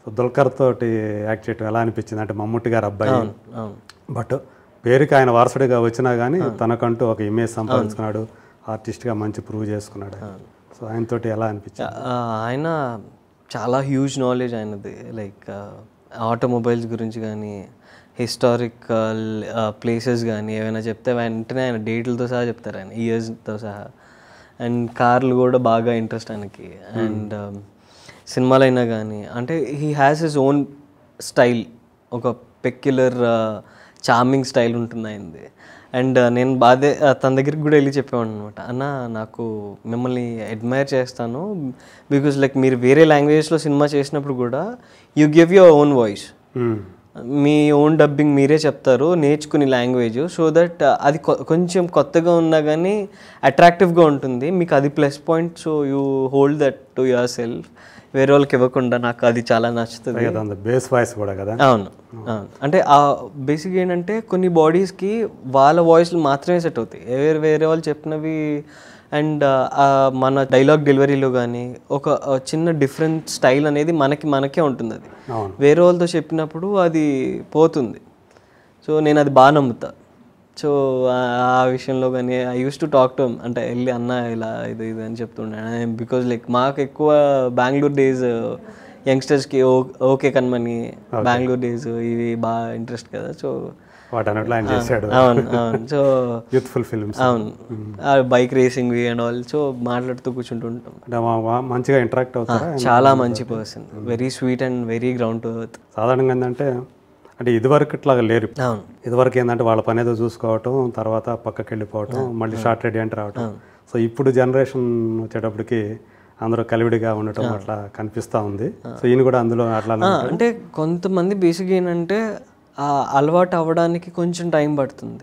So Dulquer తోటి act చేయటం ఎలా అనిపించింది అంటే మమ్ముట్టి గారు అబ్బాయి అవును బట్ పేరుకి ఆయన వారసుడిగా వచ్చినా కానీ తనకంటూ ఒక ఇమేజ్ సంపాదించుకున్నాడు ఆర్టిస్ట్గా మంచి ప్రూవ్ చేసుకున్నాడు సో ఆయనతోటి ఎలా అనిపించింది ఆ, ఆయన చాలా హ్యూజ్ నాలెడ్జ్ ఆయనది లైక్ ఆటోమొబైల్స్ గురించి కానీ హిస్టారికల్ ప్లేసెస్ కానీ ఏమైనా చెప్తే వెంటనే ఆయన డేట్లతో సహా చెప్తారు ఆయన ఇయర్స్తో సహా అండ్ కార్లు కూడా బాగా ఇంట్రెస్ట్ ఆయనకి అండ్ సినిమాలైనా కానీ అంటే he has his own style ఒక పెక్యులర్ చార్మింగ్ స్టైల్ ఉంటుంది ఆయనది అండ్ నేను బాధే ఆ, తన దగ్గరికి కూడా వెళ్ళి చెప్పేవాడు అనమాట అన్న నాకు మిమ్మల్ని అడ్మైర్ చేస్తాను బికాజ్ లైక్ మీరు వేరే లాంగ్వేజెస్లో సినిమా చేసినప్పుడు కూడా you give your own voice hmm. మీ ఓన్ డబ్బింగ్ మీరే చెప్తారు నేర్చుకుని లాంగ్వేజ్ సో దట్ అది కొ- కొంచెం కొత్తగా ఉన్నా కానీ అట్రాక్టివ్గా ఉంటుంది మీకు అది plus point so you hold that to yourself వేరే వాళ్ళకి ఇవ్వకుండా నాకు అది చాలా నచ్చుతుంది కదా అంత బేస్ వాయిస్ కూడా కదా అవును అవును అంటే ఆ బేసిక్ ఏంటంటే కొన్ని బాడీస్కి వాళ్ళ వాయిస్లు మాత్రమే సెట్ అవుతాయి వేరే వేరే వాళ్ళు చెప్పినవి అండ్ మన డైలాగ్ డెలివరీలో కానీ ఒక ఆ, చిన్న డిఫరెంట్ స్టైల్ అనేది మనకి మనకే ఉంటుంది అది అవును వేరే వాళ్ళతో చెప్పినప్పుడు అది పోతుంది సో నేను అది బాగా నమ్ముతా సో ఆ- ఆ విషయంలో కానీ I use to talk to అంటే వెళ్ళి అన్న ఇలా ఇది ఇది అని చెప్తుండే బికాజ్ లైక్ మాకు ఎక్కువ బెంగళూరు డేస్ యంగ్స్టర్స్కి ఓకే కన్మని బెంగళూరు డేస్ ఇవి బాగా ఇంట్రెస్ట్ కదా సో వాటన్నిట్లో ఆయన చేశాడు అవును అవును సో యూత్ఫుల్ ఫిల్మ్స్ అవును bike racing and all so మాట్లాడుతూ కూర్చుంటుంటాం అంటే మా- మా- మంచిగా ఇంటరాక్ట్ అవుతారా చాలా మంచి person very sweet and very ground to earth సాధారణంగా ఏంటంటే అంటే ఇదివరకు ఇట్లాగా లేరు అవును ఇదివరకు ఏంటంటే వాళ్ళ పని ఏదో చూసుకోవటం తర్వాత పక్కకి వెళ్ళిపోవటం మళ్ళీ షార్ట్ రెడీ అంటే రావటం సో ఇప్పుడు జనరేషన్ వచ్చేటప్పటికి అందరూ కలివిడిగా ఉండటం అట్లా కనిపిస్తూ ఉంది సో ఈయన కూడా అందులో అట్లా ఆ, అంటే కొంతమంది బేసిక్ ఏంటంటే ఆ అలవాటు అవ్వడానికి కొంచెం టైం పడుతుంది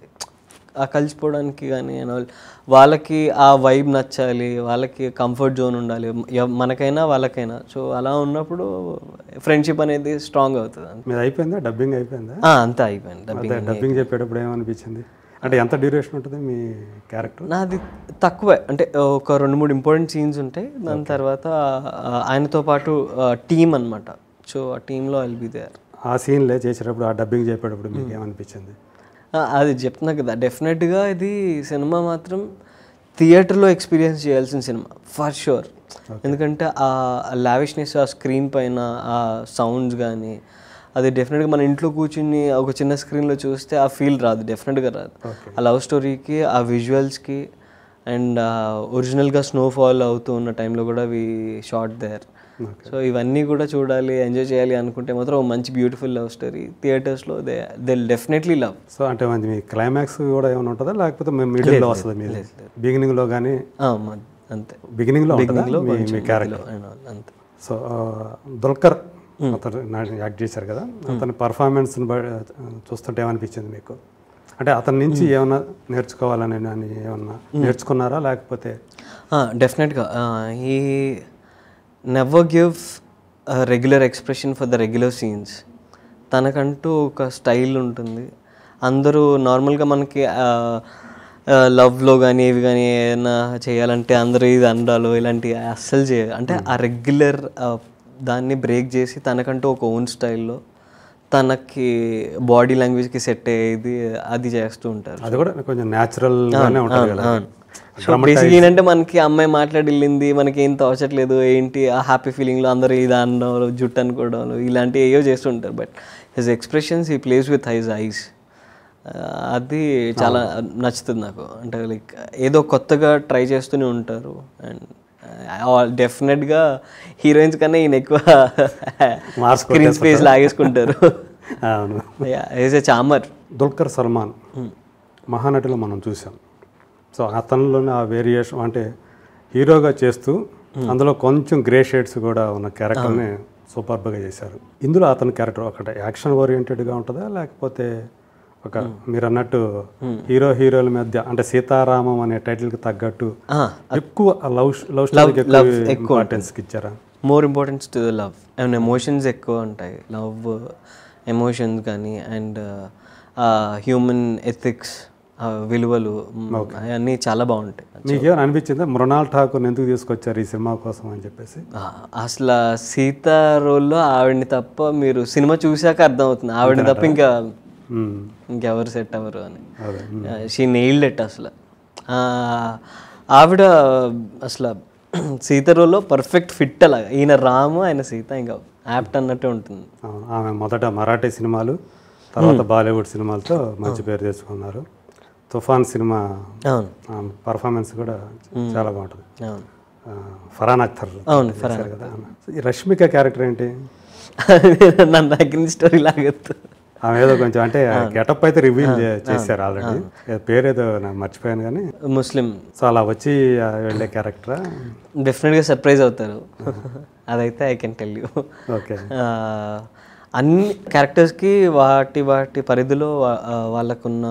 ఆ కలిసిపోవడానికి కానీ and all. వాళ్ళకి ఆ వైబ్ నచ్చాలి వాళ్ళకి కంఫర్ట్ జోన్ ఉండాలి ఎవ- మనకైనా వాళ్ళకైనా సో అలా ఉన్నప్పుడు ఫ్రెండ్షిప్ అనేది స్ట్రాంగ్ అవుతుంది మీద అయిపోయిందా డబ్బింగ్ అయిపోయిందా ఆ, అంతా అయిపోయింది డబ్బింగ్ అదే డబ్బింగ్ చెప్పేటప్పుడు ఏమనిపించింది అంటే ఎంత డ్యూరేషన్ ఉంటుంది మీ క్యారెక్టర్ నాది తక్కువే అంటే ఒక రెండు మూడు ఇంపార్టెంట్ సీన్స్ ఉంటాయి దాని తర్వాత ఆ, ఆయనతో పాటు టీమ్ అన్నమాట సో ఆ టీంలో ఐల్ బి దేర్ ఆ సీన్లే చేసేటప్పుడు ఆ డబ్బింగ్ చెప్పేటప్పుడు మీకు ఏమనిపించింది ఆ, అది చెప్తున్నా కదా డెఫినెట్గా ఇది సినిమా మాత్రం థియేటర్లో ఎక్స్పీరియన్స్ చేయాల్సిన సినిమా ఫర్ షూర్ ఎందుకంటే ఆ లావిష్నెస్ ఆ స్క్రీన్ పైన ఆ సౌండ్స్ కానీ అది డెఫినెట్గా మన ఇంట్లో కూర్చుని ఒక చిన్న స్క్రీన్లో చూస్తే ఆ ఫీల్ రాదు డెఫినెట్గా రాదు ఆ లవ్ స్టోరీకి ఆ విజువల్స్కి అండ్ ఒరిజినల్గా స్నోఫాల్ అవుతూ ఉన్న టైంలో కూడా వి షార్ట్ దేర్ సో ఇవన్నీ కూడా చూడాలి ఎంజాయ్ చేయాలి అనుకుంటే మాత్రం ఒక మంచి బ్యూటిఫుల్ లవ్ స్టోరీ థియేటర్స్లో they they definitely love so అంటే మంది మీ క్లైమాక్స్ కూడా ఏమైనా ఉంటుందా లేకపోతే మిడిల్లో వస్తుంది మీది బిగినింగ్లో కానీ అంతే బిగినింగ్లో ఉంటుందా లో మీ కొంచెం మీ క్యారెక్టర్ mid లో and all, అంతే సో ఆ, దుల్కర్ అతను నా- యాక్ట్ చేశారు కదా అతని పర్ఫార్మెన్స్ని చూస్తుంటే ఏమనిపించింది మీకు అంటే అతని నుంచి ఏమన్నా నేర్చుకోవాలని అని ఏమన్నా నేర్చుకున్నారా లేకపోతే డెఫినెట్గా ఈ never give regular expression for the regular scenes తనకంటూ ఒక స్టైల్ ఉంటుంది అందరూ నార్మల్గా మనకి లవ్లో కానీ ఏవి కానీ ఏదైనా చేయాలంటే అందరూ ఇది అండాలు ఇలాంటివి అస్సలు చేయ అంటే ఆ రెగ్యులర్ దాన్ని బ్రేక్ చేసి తనకంటూ ఒక ఓన్ స్టైల్లో తనకి బాడీ లాంగ్వేజ్కి సెట్ అయ్యేది అది చేస్తూ ఉంటారు అది కూడా కొంచెం న్యాచురల్గానే ఉంటుంది కదా సో బేసిక్ ఏంటంటే మనకి అమ్మాయి మాట్లాడి వెళ్ళింది మనకి ఏం తోచట్లేదు ఏంటి ఆ హ్యాపీ ఫీలింగ్లో అందరూ ఇది అనడం జుట్టు అనుకోవడం ఇలాంటివి ఏవో చేస్తుంటారు బట్ హిజ్ ఎక్స్ప్రెషన్స్ ఈ ప్లేస్ విత్ హైజ్ ఐస్ అది చాలా నచ్చుతుంది నాకు అంటే లైక్ ఏదో కొత్తగా ట్రై చేస్తూనే ఉంటారు అండ్ డెఫినెట్గా హీరోయిన్స్ కన్నా ఈయన ఎక్కువ Marks స్క్రీన్ స్పేస్ లాగేసుకుంటారు అవును age a charmer Dulquer Salmaan మహానటిలో మనం చూసాం సో అతనిలోనే ఆ వేరియేషన్ అంటే హీరోగా చేస్తూ అందులో కొంచెం గ్రే షేడ్స్ కూడా ఉన్న క్యారెక్టర్ని సూపర్బ్గా చేశారు ఇందులో అతని క్యారెక్టర్ ఒకటే యాక్షన్ ఓరియంటెడ్గా ఉంటుందా లేకపోతే ఒక మీరు అన్నట్టు హీరో హీరోల మధ్య అంటే సీతారామం అనే టైటిల్కి తగ్గట్టు ఎక్కువ లవ్ లవ్ స్టోరీకి ఎక్కువ ఇంపార్టెన్స్కి ఇచ్చారా more importance to the love and emotions ఎక్కువ ఉంటాయి లవ్ ఎమోషన్స్ కానీ అండ్ హ్యూమన్ ఎథిక్స్ ఆ విలువలు మ్, అవన్నీ చాలా బాగుంటాయి మీకేమైనా అనిపించిందా మృణాల్ ఠాకూర్ని ఎందుకు తీసుకొచ్చారు ఈ సినిమా కోసం అని చెప్పేసి ఆ, అసలు సీత రోల్లో ఆవిడని తప్ప మీరు సినిమా చూశాక అర్థమవుతుంది ఆవిడని తప్ప ఇంకా మ్మ్. ఇంకెవరు సెట్ అవ్వరు అని అదే షీ నెయిల్డ్ ఎట్ అసలు ఆ, ఆవిడ అసలు సీత రోల్లో పర్ఫెక్ట్ ఫిట్ అలాగా ఈయన రాము ఆయన సీత ఇంకా యాప్ట్ అన్నట్టే ఉంటుంది అవును. ఆమె మొదట మరాఠీ సినిమాలు తర్వాత బాలీవుడ్ సినిమాలతో మంచి పేరు తెచ్చుకున్నారు తుఫాన్ సినిమా అవును పర్ఫార్మెన్స్ కూడా చాలా బాగుంటుంది అవును ఆ, ఫరాన్ అఖ్తర్ అవును చేశారు కదా ఆమె. ఈ రష్మిక క్యారెక్టర్ ఏంటి నన్ను దగ్గర స్టోరీ లాగొద్దు ఆమె ఏదో కొంచెం అంటే గెటప్ అయితే రివీల్ చేశారు ఆల్రెడీ పేరు ఏదో నాకు మర్చిపోయాను కానీ ముస్లిం సో అలా వచ్చి ఆ, వెళ్ళే క్యారెక్టరా డెఫినెట్గా సర్ప్రైజ్ అవుతారు అదైతే I can tell you okay అన్ని క్యారెక్టర్స్కి వాటి వాటి పరిధిలో వా- ఆ, వాళ్ళకున్న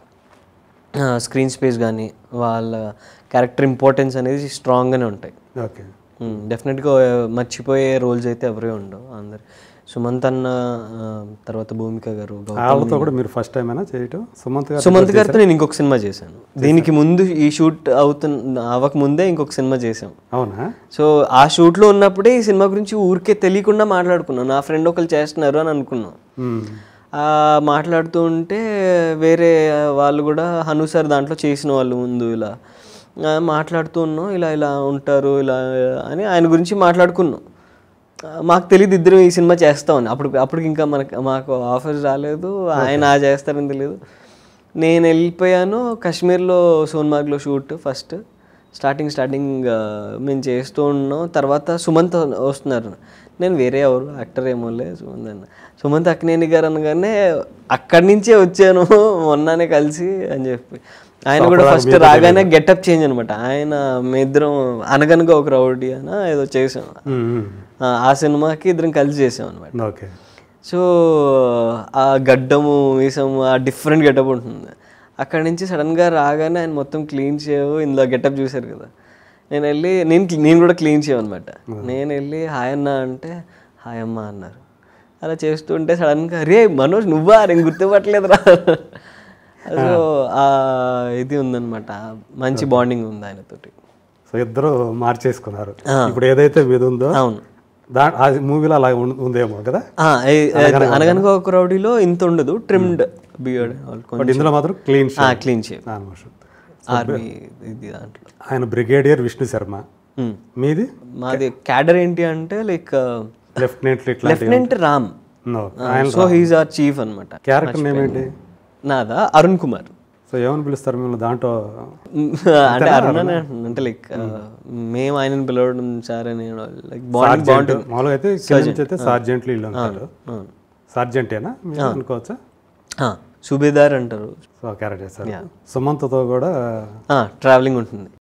స్క్రీన్ స్పేస్ కానీ వాళ్ళ క్యారెక్టర్ ఇంపార్టెన్స్ అనేది స్ట్రాంగ్గానే ఉంటాయి ఓకే డెఫినెట్గా మర్చిపోయే రోల్స్ అయితే ఎవరే ఉండవు అందరు సుమంత్ అన్న ఆ, తర్వాత భూమిక గారు గౌ- వాళ్ళతో కూడా మీరు ఫస్ట్ టైం అయినా చేయటం సుమంత్ గారు సుమంత్ గారితో నేను ఇంకొక సినిమా చేశాను దీనికి ముందు ఈ షూట్ అవుతున్న అవ్వక ముందే ఇంకొక సినిమా చేసాం అవునా సో ఆ షూట్లో ఉన్నప్పుడే ఈ సినిమా గురించి ఊరికే తెలియకుండా మాట్లాడుకున్నాం నా ఫ్రెండ్ ఒకరు చేస్తున్నారు అని అనుకున్నాం మ్మ్. ఆ, మాట్లాడుతూ ఉంటే వేరే వాళ్ళు కూడా హను సార్ దాంట్లో చేసిన వాళ్ళు ముందు ఇలా ఆ, మాట్లాడుతూ ఉన్నాం ఇలా ఇలా ఉంటారు ఇలా అని ఆయన గురించి మాట్లాడుకున్నాం ఆ, మాకు తెలియదు ఇద్దరు ఈ సినిమా చేస్తామని అప్పుడు అప్పుడు ఇంకా మనకు మాకు ఆఫర్స్ రాలేదు ఆయన ఆ చేస్తారని తెలియదు నేను వెళ్ళిపోయాను కాశ్మీర్లో సోన్మార్గ్లో షూట్ ఫస్ట్ స్టార్టింగ్ స్టార్టింగ్ ఆ, మేము చేస్తూ ఉన్నాం తర్వాత సుమంత్ వస్తున్నారు నేను వేరే ఎవరు యాక్టర్ ఏమోలే సుమంత్ అన్న సుమంత్ అక్నేని గారు అనగానే అక్కడి నుంచే వచ్చాను మొన్ననే కలిసి అని చెప్పి ఆయన కూడా ఫస్ట్ రాగానే గెటప్ చేంజ్ అనమాట ఆయన మీ ఇద్దరం అనగనగా ఒక రౌడీ అని ఏదో చేసాం మ్మ్, మ్మ్. ఆ, ఆ సినిమాకి ఇద్దరం కలిసి చేసాం అనమాట ఓకే సో ఆ గడ్డము మీసము ఆ డిఫరెంట్ గెటప్ ఉంటుంది అక్కడి నుంచి సడన్గా రాగానే ఆయన మొత్తం క్లీన్ చేయవు ఇందులో గెటప్ చూశారు కదా నేను వెళ్ళి నేను నేను కూడా క్లీన్ చేయమన్నమాట నేను వెళ్ళి హాయ్ అన్న అంటే హాయ్ అమ్మ అన్నారు అలా చేస్తుంటే సడన్గా రే మనోజ్ నువ్వా నేను గుర్తుపట్టలేదురా సో ఆ ఇది ఉందన్నమాట మంచి బాండింగ్ ఉంది ఆయనతోటి సో ఇద్దరు మార్చేసుకున్నారు ఇప్పుడు ఏదైతే మీద ఉందో అవును దా ఆ మూవీలో అలా ఉం- ఉందేమో కదా ఆ, ఏ- అనగనగా ఒక రౌడీలో ఇంత ఉండదు ట్రిమ్డ్ బియర్డ్ బట్ ఇందులో మాత్రం clean clean shape almost army ఇది దాంట్లో ఆయన బ్రిగేడియర్ విష్ణు శర్మ Hmm. మీది మాది క్యాడర్ ఏంటి అంటే లైక్ లెఫ్టినెంట్ ఇట్లా లెఫ్టినెంట్ రామ్ No. ఆయన సో హీజ్ ఆర్ చీఫ్ అనమాట క్యారెక్టర్ నేమ్ ఏంటి నాదా అరుణ్ కుమార్ సో ఏమని పిలుస్తారు మిమ్మల్ని దాంట్లో అంటే అరుణ్ అని అంటున్నాను. అంటే లైక్ మేము ఆయనని పిలవడం సార్ అని లైక్ బాండింగ్ సార్జెంట్ బాగుంటుంది మామూలుగా అయితే కింద నుంచి అయితే సార్జెంట్లు ఇల్లు అంటారు సార్జెంటేనా మీరు అనుకోవచ్చా సుబేదార్ అంటారు సో క్యారెక్టర్ చేస్తారు సుమంత్తో కూడా ట్రావెలింగ్ ఉంటుంది